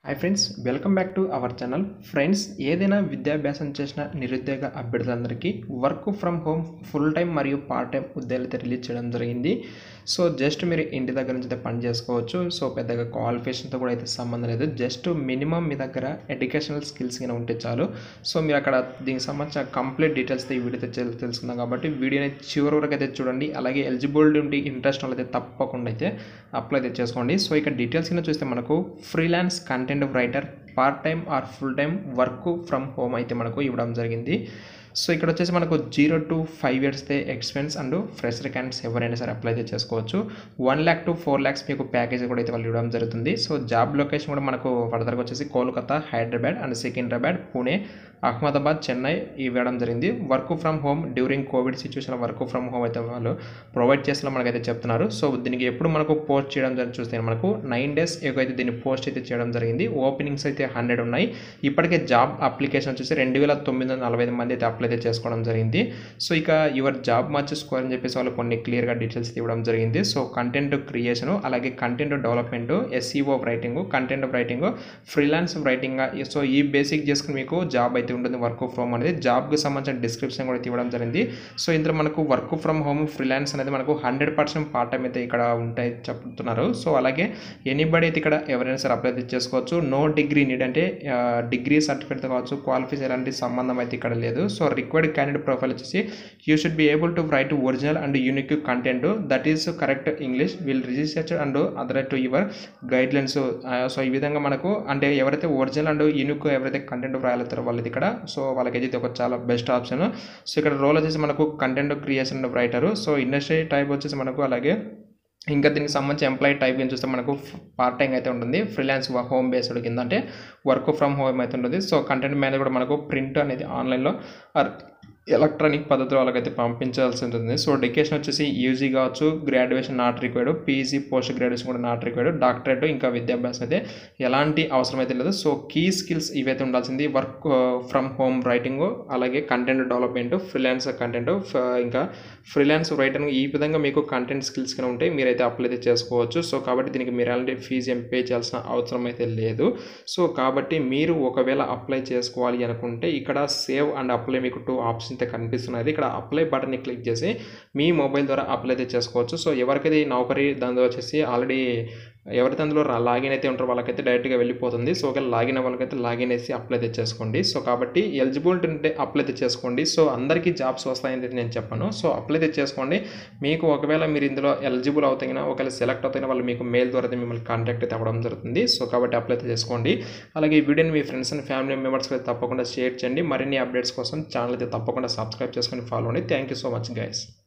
hi friends welcome back to our channel friends ఏదైనా విద్యాభ్యాసం చేసిన నిరుద్యోగ అభ్యర్థులందరికీ work from home full time మరియు పార్ట్ టైం ఉద్యోగాలు అయితే రిలీజ్ చేయడం జరిగింది సో జస్ట్ మీరు ఇంటి దగ్గర నుంచి అయితే పని చేసుకోవచ్చు సో పెద్దగా క్వాలిఫికేషన్తో కూడా అయితే సంబంధం లేదు జస్ట్ మినిమం మీ దగ్గర ఎడ్యుకేషనల్ స్కిల్స్ కింద ఉంటే చాలు సో మీరు అక్కడ దీనికి సంబంధించిన కంప్లీట్ డీటెయిల్స్ ఈ వీడియో అయితే తెలుసుకుందాం కాబట్టి వీడియోని చివరి వరకు అయితే చూడండి అలాగే ఎలిజిబిలిటీ ఉండి ఇంట్రెస్ట్ అయితే తప్పకుండా అయితే అప్లై అయితే చేసుకోండి సో ఇక డీటెయిల్స్ కింద చూస్తే మనకు freelance content writer part time or full time work from home అయితే మనకు ఇవ్వడం జరిగింది సో ఇక్కడ వచ్చేసి మనకు జీరో టు ఫైవ్ ఇయర్స్దే ఎక్స్పెన్స్ అండ్ ఫ్రెషర్ క్యాండిడేట్స్ ఎవరైనా సరే అప్లై అయితే చేసుకోవచ్చు one lakh to four lakhs మీకు ప్యాకేజ్ కూడా అయితే వాళ్ళు ఇవ్వడం జరుగుతుంది సో జాబ్ లొకేషన్ కూడా మనకు ఫర్దర్గా వచ్చేసి కోల్కతా హైదరాబాద్ అండ్ సికింద్రాబాద్ పూణే అహ్మదాబాద్ చెన్నై ఇవ్వడం జరిగింది work from home during covid situation work from home అయితే వాళ్ళు ప్రొవైడ్ చేసిన మనకైతే చెప్తున్నారు సో దీనికి ఎప్పుడు మనకు పోస్ట్ చేయడం జరిగింది చూస్తే మనకు నైన్ డేస్ అయితే దీన్ని పోస్ట్ అయితే చేయడం జరిగింది ఓపెనింగ్స్ అయితే హండ్రెడ్ ఉన్నాయి ఇప్పటికే జాబ్ అప్లికేషన్ వచ్చేసి రెండు వేల తొమ్మిది వందల నలభై ఐదు మంది అయితే అప్లై అయితే చేసుకోవడం జరిగింది సో ఇక యువర్ జాబ్ మచ్ స్కోర్ అని చెప్పేసి వాళ్ళు కొన్ని క్లియర్గా డీటెయిల్స్ ఇవ్వడం జరిగింది సో కంటెంట్ క్రియేషన్ అలాగే content development SEO writing content writing freelance writing so ఈ బేసిక్ చేసుకుని మీకు జాబ్ అయితే ఉంటుంది వర్క్ ఫ్రమ్ అనేది జాబ్కి సంబంధించిన డిస్క్రిప్షన్ కూడా ఇవ్వడం జరిగింది సో ఇందులో మనకు వర్క్ ఫ్రమ్ హోమ్ ఫ్రీలాన్స్ అనేది మనకు హండ్రెడ్ పర్సెంట్ పార్ట్ టైం అయితే ఇక్కడ ఉంటాయి చెప్తున్నారు సో అలాగే ఎనీబడి అయితే ఇక్కడ ఎవరైనా సరే అప్లై చేసుకోవచ్చు నో డిగ్రీ నీడ్ అంటే డిగ్రీ సర్టిఫికేట్ కావచ్చు క్వాలిఫికేషన్ ఎలాంటి సంబంధం అయితే ఇక్కడ లేదు సో రిక్వైర్డ్ క్యాండిడేట్ ప్రొఫైల్ వచ్చేసి you should be able to write original and unique content that is correct English will register and adhere to your guidelines so ఈ విధంగా మనకు అంటే ఎవరైతే ఒరిజినల్ అండ్ యూనిక్ ఎవరైతే కంటెంట్ రాయలుతారో వాళ్ళది ఇక్కడ సో వాళ్ళకి అయితే ఒక చాలా బెస్ట్ ఆప్షన్ సో ఇక్కడ రోల్ వచ్చేసి మనకు content creation writer so industry type వచ్చేసి మనకు అలాగే ఇంకా దీనికి సంబంధించి ఎంప్లాయీ టైప్ ఏం చూస్తే మనకు పార్ట్ టైం అయితే ఉంటుంది ఫ్రీలాన్స్ హోమ్ బేస్డ్ కింద అంటే వర్క్ ఫ్రమ్ హోమ్ అయితే ఉంటుంది సో కంటెంట్ మీద కూడా మనకు ప్రింట్ అనేది ఆన్లైన్లో ఎలక్ట్రానిక్ పద్ధతిలో వాళ్ళకైతే పంపించాల్సి ఉంటుంది సో డెకేషన్ వచ్చేసి యూజీ కావచ్చు graduation not required PG post graduation కూడా నాట్ రిక్వైర్డ్ డాక్టరేట్ ఇంకా విద్యాభ్యాసం అయితే ఎలాంటి అవసరం అయితే లేదు సో కీ స్కిల్స్ ఇవైతే ఉండాల్సింది వర్క్ ఫ్రమ్ హోమ్ రైటింగ్ అలాగే కంటెంట్ డెవలప్మెంట్ ఫ్రీలాన్స్ కంటెంట్ ఇంకా ఫ్రీలాన్స్ రైటింగ్ ఈ విధంగా మీకు కంటెంట్ స్కిల్స్ కింద ఉంటే మీరైతే అప్లై అయితే చేసుకోవచ్చు సో కాబట్టి దీనికి మీరు ఎలాంటి ఫీజు ఏం పే చేయాల్సిన అవసరం అయితే లేదు సో కాబట్టి మీరు ఒకవేళ అప్లై చేసుకోవాలి అనుకుంటే ఇక్కడ సేవ్ అండ్ అప్లై మీకు టూ ఆప్షన్ అయితే కనిపిస్తున్నది ఇక్కడ అప్లై బటన్ని క్లిక్ చేసి మీ మొబైల్ ద్వారా అప్లై అయితే చేసుకోవచ్చు సో ఎవరికైతే నౌకరీ దాని వచ్చేసి ఆల్రెడీ ఎవరైతే అందులో లాగిన్ అయితే ఉంటారో వాళ్ళకైతే డైరెక్ట్గా వెళ్ళిపోతుంది సో ఒకవేళ లాగిన్ వాళ్ళకైతే లాగిన్ వేసి అప్లై అయితే చేసుకోండి సో కాబట్టి ఎలిజిబిలిటీ ఉంటే అప్లై అయితే చేసుకోండి సో అందరికీ జాబ్స్ వస్తాయని నేను చెప్పాను సో అప్లై అయితే చేసుకోండి మీకు ఒకవేళ మీరు ఇందులో ఎలిజిబుల్ అవుతాయినా ఒకవేళ సెలెక్ట్ అవుతాయినా వాళ్ళు మీకు మెయిల్ ద్వారా అయితే మిమ్మల్ని కాంటాక్ట్ అయితే అవ్వడం జరుగుతుంది సో కాబట్టి అప్లై అయితే చేసుకోండి అలాగే ఈ వీడియోని మీ ఫ్రెండ్స్ అండ్ ఫ్యామిలీ మెంబర్స్కి అయితే తప్పకుండా షేర్ చేయండి మరిన్ని అప్డేట్స్ కోసం ఛానల్ అయితే తప్పకుండా సబ్స్క్రైబ్ చేసుకొని ఫాలో అండి thank you so much guys